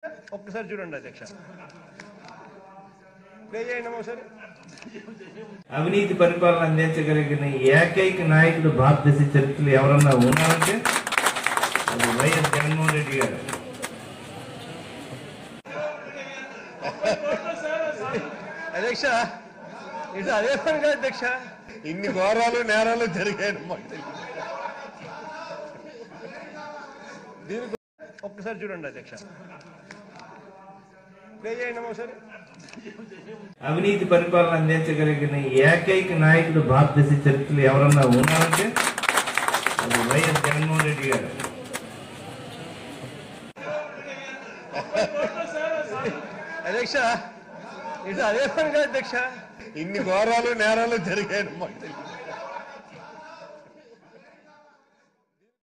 ఒక్కసారి చూడండి అధ్యక్ష ప్లే చేయండి ఒకసారి అవినీతి పరిపాలన అందించగలిగిన ఏకైక నాయకుడు భారతదేశ చరిత్రలో ఎవరన్నా ఉన్నారంటే అది వైఎస్ జగన్మోహన్ రెడ్డి గారు అధ్యక్ష ఇటు అదే పని కాదు అధ్యక్ష ఇన్ని ఘోరాలు నేరాలు జరిగాయి మాకు తెలియదు. దీనికి ఒక్కసారి చూడండి అధ్యక్ష ప్లే చేయండి ఒకసారి అవినీతి పరిపాలన అందించగలిగిన ఏకైక నాయకుడు భారతదేశ చరిత్రలో ఎవరన్నా ఉన్నారంటే అది వైఎస్ జగన్మోహన్ రెడ్డి గారు అధ్యక్ష ఇటు అదే పని కాదు అధ్యక్ష ఇన్ని ఘోరాలు నేరాలు జరిగాయి మాకు తెలియదు.